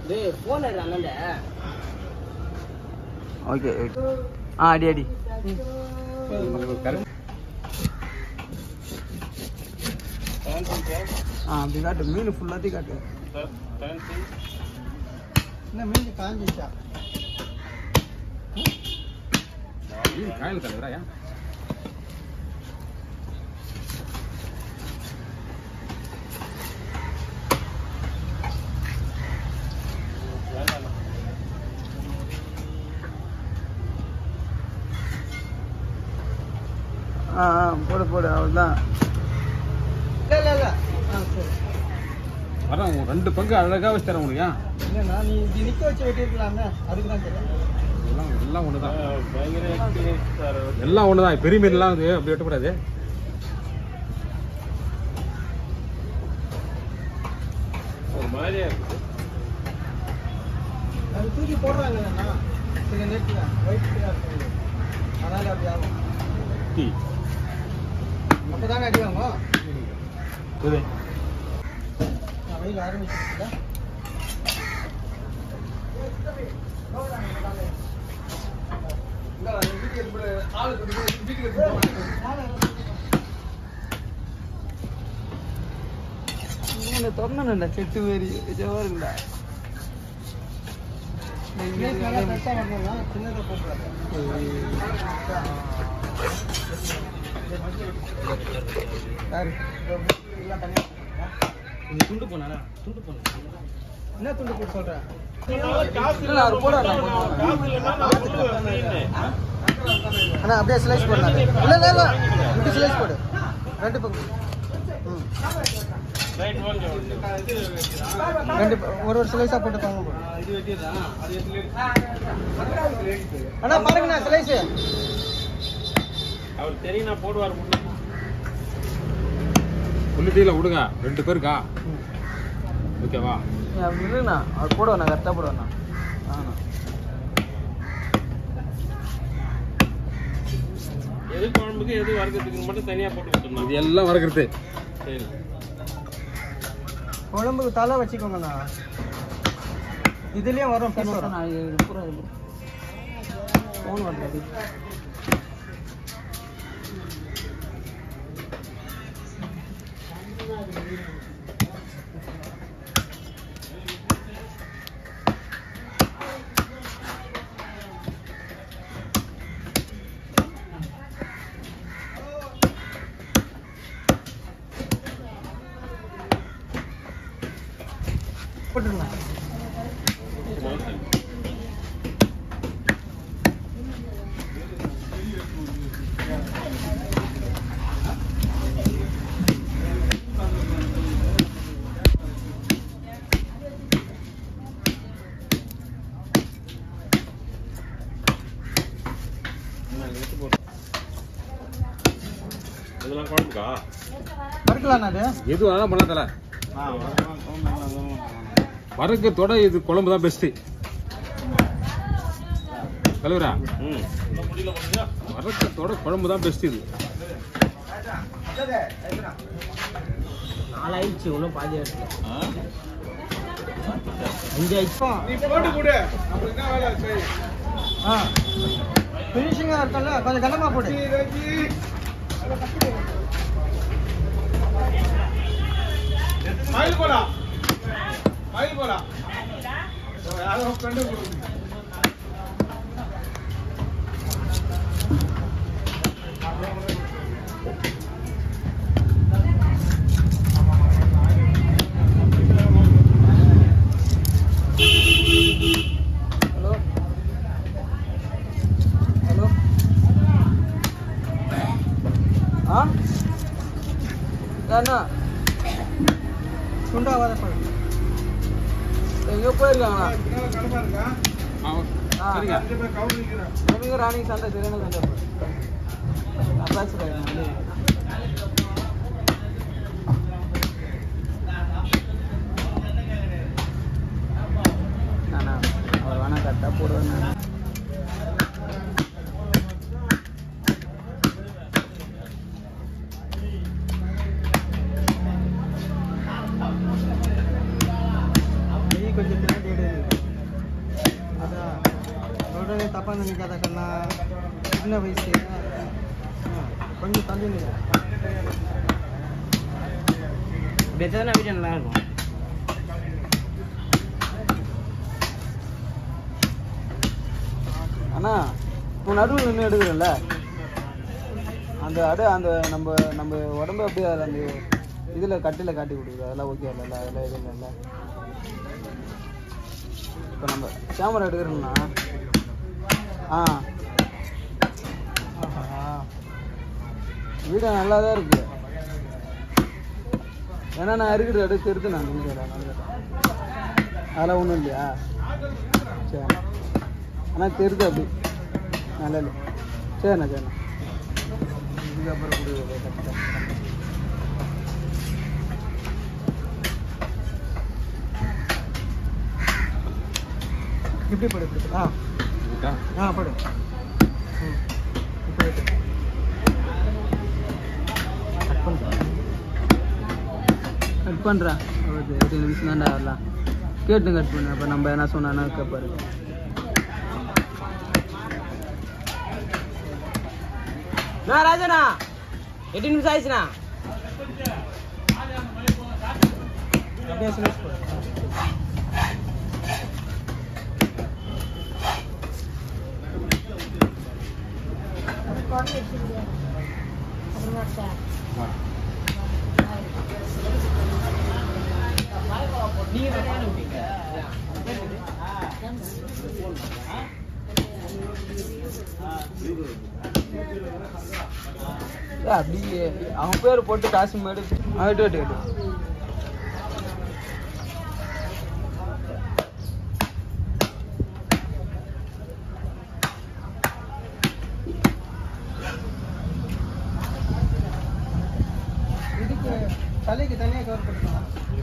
டேய் போன் அண்ணன்ட okay okay ஆ அடி அடி ஆ அப்படி காட்டு மீன் ஃபுல்லாத்தையும் காட்டு என்ன மீன் காஞ்சிச்சா காயில் கலவரா ஆ ஆ போடு போடு அவ்வளோதான் இல்லை இல்லை இல்லை ஆ சரி வரேன் உன் ரெண்டு பங்கு அழகா வச்சு தரேன் உனக்கு ஏன்? இல்லைண்ணா நீ இப்படி நிற்க வச்சு வெட்டியிருக்கலாம்ல அதுக்கு தான் கேட்டேன் எல்லாம் எல்லாம் ஒண்ணுதான் எல்லாம் ஒண்ணுதான் பெரிய மீன் எல்லாம் வந்து அப்படி வெட்டக்கூடாது அது தூக்கி போடுறாங்கண்ணா சில நேரத்தில் ஒயிட் இருக்குது அதனால அப்படி ஆகும் டீ அப்போ தானே அடி வாங்கும் இது நான் வெயில் ஆரம்பிச்சிருக்கீங்களா திறந்தா செட்டு மாரி ஜவாருங்களா சின்னதை யாரு எல்லாம் தனியா நீ துண்டு போனா துண்டு போனா என்ன துண்டு போட்டு சொல்றேன் இல்ல, அவர் போடுவார், நான் போடுவேன். அண்ணா அப்படியே ஸ்லைஸ் போடலாம் இல்ல இல்ல இல்ல இப்படி ஸ்லைஸ் போடு ரெண்டு பக்கம் ம். ரெண்டு ப- ஒரு ஒரு ஸ்லைஸா போட்டு தாங்க போடு அண்ணா பாருங்கண்ணா ஸ்லைஸ் அவர் தெரியும் நான் போடுவார் புள்ளி டீல விடுங்க ரெண்டு பேருக்கா ஓகேவா இல்லைண்ணா அவர் போடுவேண்ணா கரெக்டாக போடுவேண்ணா ஆண்ணா எது குழம்புக்கு எது வறுக்கிறதுக்கு மட்டும் தனியா போட்டு கொடுத்துருந்தோம் இது எல்லாம் வறுக்கிறது சரி குழம்புக்கு தலை வச்சுக்கோங்கண்ணா இதுலயும் வரும் பீஸ் வரும் ஃபோன் வருது போட்டுருங்க இதெல்லாம் குழம்புக்கா வறுக்கலாண்ணா அது எது வேணாலும் பண்ணலாம் தல வறுக்கிறதோட இது குழம்பு தான் பெஸ்ட்டு கழுவுரா ம் வறுக்கிறதோட குழம்பு தான் பெஸ்ட் இது நாலாயிடுச்சு ஒன்றும் பாதி ஆயிடுச்சு அஞ்சு ஆயிடுச்சு ஆ ஃபினிஷிங்காக இருக்கல கொஞ்சம் கனமாக போடு ஹலோ ஹலோ ஆ அண்ணா சுண்டாவாத பாரு எங்கே போயிருக்காங்கண்ணா ஆ, சரிங்க எனக்கு ராணி சண்டை சரியான சண்டை நான் பேசுகிறேன் அவர் வேணா கரெக்டாக போடுவேன் நான் நெய் கொஞ்சம் பின்னாடி வீடு அதான் உடனே தப்பாக நினைக்காத கண்ணா சின்ன வயசு ஆ, கொஞ்சம் தள்ளி நில்லு. இப்படி வச்சா வீடியோ நல்லா இருக்கும் அண்ணா இப்போ நடுவில் நின்று எடுக்கிறல்ல அந்த அடு அந்த நம்ம நம்ம உடம்பு அப்படியே அதில் அந்த இதில் கட்டில காட்டி கொடுக்குது அதெல்லாம் ஓகே இல்லைல்ல அதெல்லாம் எதுவும் இல்லைல்ல இப்போ நம்ம கேமரா எடுக்கிறோம்னா ஆ ஆஹா. வீடியோ நல்லா தான் இருக்கு ஏன்னா நான் இருக்கிற எடுத்து எடுத்து நான் வீடியோவில் நல்லா அதெல்லாம் ஒன்றும் இல்லையா சரி ஆனால் தெரியுது அப்படி நல்லா இல்லை சரிண்ணா சரிண்ணா இதுக்கப்புறம் கொடுக்குறது கரெக்டாக இப்படி படு இப்படி படு. ஆ இருக்கா? ஆ படு ம் இப்போ எடு. கட் பண்ணுறேன் கட் பண்ணுறேன் ஒரு எட்டு நிமிஷம் தான்டா வரலாம் கேட்டு கட் பண்ணு அப்போ நம்ம என்ன சொன்னா கேட்பாரு நான் ராஜனா எட்டு நிமிஷம் ஆயிடுச்சுண்ணா அப்படியே ஸ்லைஸ் போடு வா. நீங்க தானே அனுப்பிங்க ஏய், அப்படியே அவன் பேர் போட்டு காசு மேடு எட்டு எட்டு எட்டு இதுக்கு தலைக்கு தனியாக கவர் பண்ணிக்கலாம்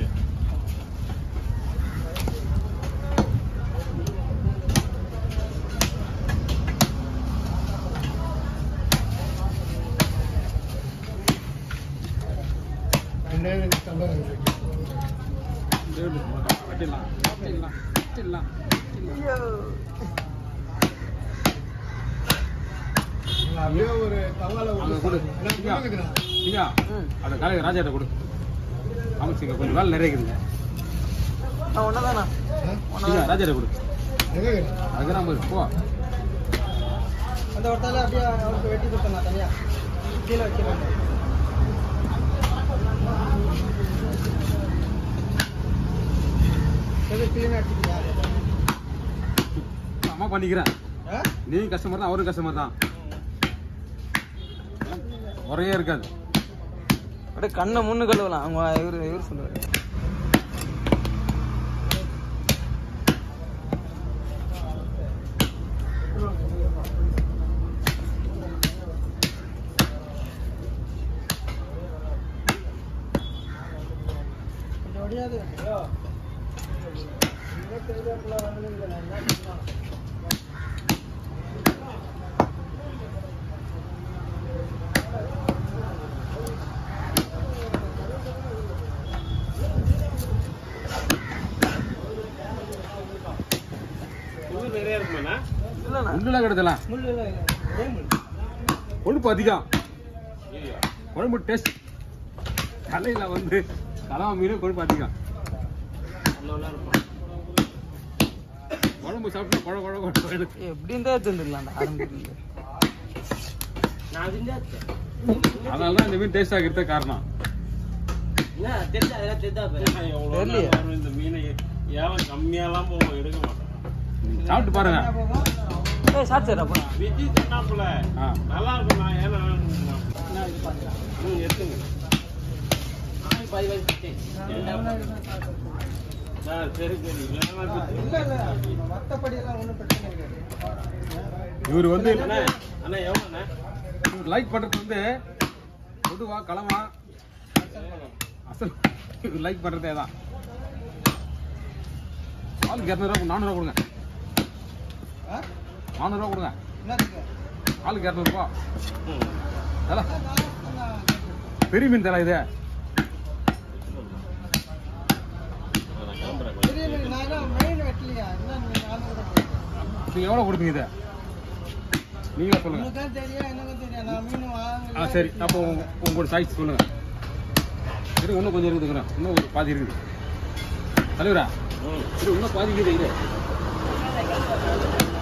வெட்டிடலாம், வெட்டிடலாம், வெட்டிடலாம், வெட்டிடலாம். அங்க கொடு. திங்கா, திங்கா, அந்த காலையில் ராஜாட்ட கொடு அமைச்சுங்க கொஞ்சம் வேலை நிறைய இருக்குதுங்க நான் ஒன்று தானா திங்கா, ராஜாட்ட கொடு அதுக்கு நம்ம போ அந்த ஒரு தலை அப்படியே அவருக்கு வெட்டி கொடுத்தலாம் தனியா கீழே வச்சிருவாங்க எது க்ளீனாக அடிச்சிட்டியா அம்மா பண்ணிக்கிறேன் ஆ நீ கஸ்டமர் தான் அவரும் கஸ்டமர் தான் குறையே இருக்காது அப்படியே கண்ணை முன்னு கழுவலாம் அவங்க இவர் இவர் சொல்லுவார் கொஞ்சம் ஒடியாது முள்ளு நிறைய இருக்குமாண்ணா இல்லைண்ணா ஒன்றுலாம் கிடைத்தலாம் முள் இல்லை ஒரே முள் கொழுப்பு அதிகம் குழம்பு டேஸ்ட் தலையில் வந்து கலவா மீன் கொழுப்பு அதிகம் நல்லா இருக்கும் குழம்பு சாப்பிட்டு குழ குழ குழ குழ எப்படி இருந்தா எடுத்துருந்துக்கலாம்டா ஆரம்பத்துல நான் செஞ்சாச்சு அதனால தான் இந்த மீன் டேஸ்ட் ஆகிறதே காரணம் என்ன தெரிஞ்சா அதெல்லாம் தெரிஞ்சா பாரு எவ்வளோ தெரியலையே. வரும் இந்த மீனை ஏவன் கம்மியாலாம் போவோம் எடுக்க மாட்டோம் நீங்க சாப்பிட்டு பாருங்க ஏய் சார் சார் அப்போ விஜி சொன்னாப்புல ஆ. நல்லா இருக்கும் நான் ஏன்னா ம் எடுத்துங்க பாதி பாதி சுத்தேன். ஆ, சரி சரி இல்லைன்னா இல்லை இல்லை மற்றபடி எல்லாம் ஒன்றும் பிரச்சனை இருக்காது இவர் வந்து அண்ணா அண்ணா எவ்வளோண்ணா இவர் லைக் பண்றது வந்து பொதுவா களமா அசல் இவர் லைக் பண்றதே தான் ஆளுக்கு இரநூறுவா நானூறுவா கொடுங்க ஆ நானூறுவா கொடுங்க என்னதுக்கு ஆளுக்கு இரநூறுபா ம் தல நான் பெரிய மீன் தல இது நான் கிளம்புறேன் பெரிய மீன் நான் தான் மெயின் வெட்ட இப்போ எவ்வளோ கொடுப்பீங்க இதை நீங்களே சொல்லுங்க உனக்கும் தெரியும் எனக்கும் தெரியும் நான் மீன் வாங்கல ஆ சரி அப்போ உங்க- உங்களோட சாய்ஸ் சொல்லுங்க இரு இன்னும் கொஞ்சம் இருக்குதுங்கண்ணா இன்னும் ஒரு பாதி இருக்குது தலைவரா ம் இது இன்னும் பாதி இருக்குது இது